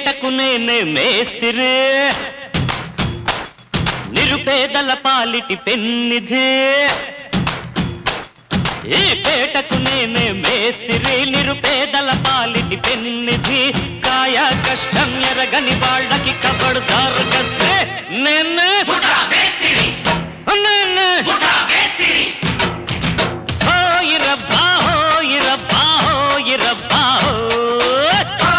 పేటకు నేనే మేస్తిరి నిరుపేదల పాలిటి పెన్నిధి ఈ పేటకు నేనే మేస్తిరి నిరుపేదల పాలిటి పెన్నిధి కాయ కష్టం ఎరగని వాళ్ళకి కబడుదారు కస్తే నేనే నేనే హోయిరబ్బా హోయిరబ్బా హోయిరబ్బా హోయ్.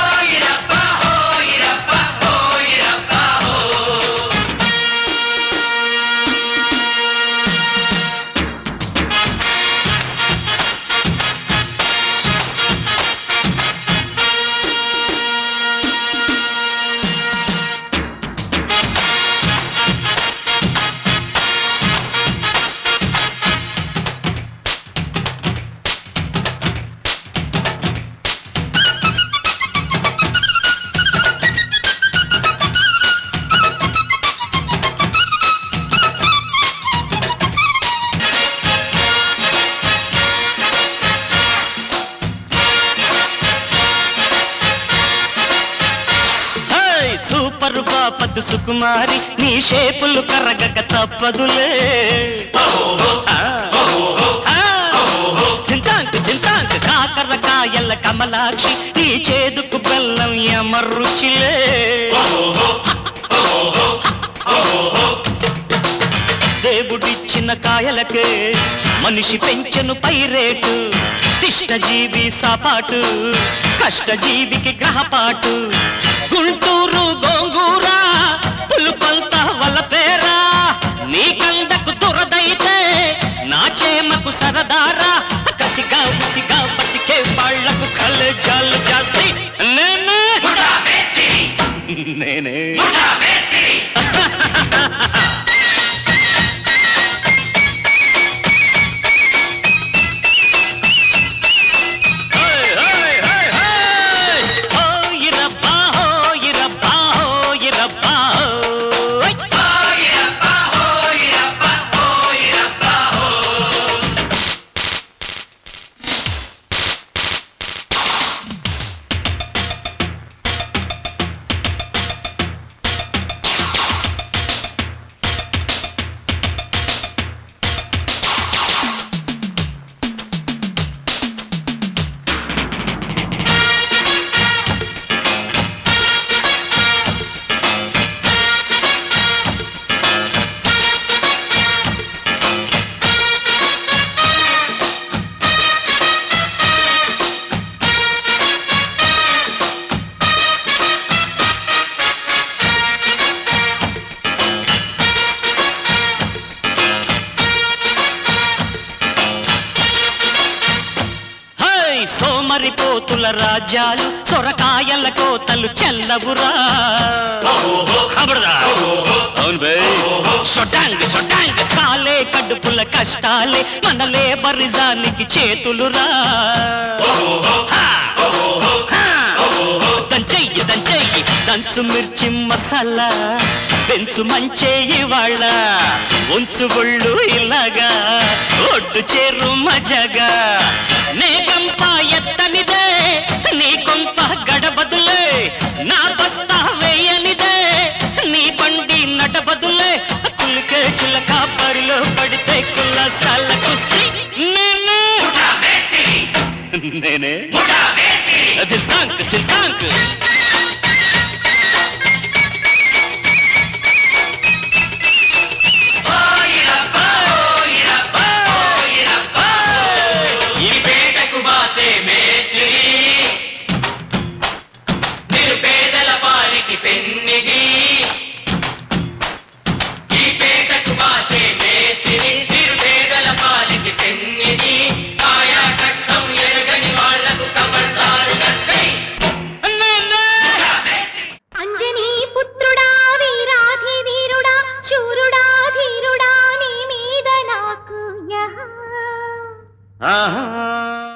హేయ్, సూపర్ బాపద్దు సుకుమారి నీ షేపులు కరగక తప్పదులే ఆ, ఆ, చింతాంక్ చింతాంక్ కాకరకాయల కమలాక్షి నీ చేదుకు బెల్లం ఎమరుచిలే దేవుడిచ్చిన కాయలకే మనిషి పెంచెను పైరేటు తిష్టజీవి సాపాటు కష్టజీవికి గ్రహపాటు గుంటూరు గోంగూర పులుపంత వలపేరా నీ కందకు తురదైతే నా చేమకు సరదారా కసిగా ఉసిగా బతికే వాళ్లకు కలజాలు జాస్తి నేనే నేనే హోయ్, హోయ్, హోయ్, హోయ్. హోయిరబ్బా, హోయిరబ్బా, హోయిరబ్బా, హోయ్. హై సోమరిపోతుల రాజ్యాలు సొరకాయల కోతలు చెల్లవురా ఖబర్దార్. అవును బే. చొట్టాంగ్ చొట్టాంగ్ కాలే కడుపుల కష్టాలే మన లేబరిజానికి చేతులురా హా. హా. దంచెయ్యి దంచెయ్యి దంచు మిర్చి మసాలా పెంచు మంచేయి వాళ్ళ ఉంచు ఒళ్ళు ఇలాగా ఒడ్డు చేరు మజగా నేగంప ఎత్తనిదే నీ కొంప గడబదులే నా బస్తా వేయనిదే నీ బండి నడబదులే కులికే చిలక బరిలో పడితే కుల్లసాల కుస్తీ నేనే నేనే దిల్తాంక్ దిల్తాంక్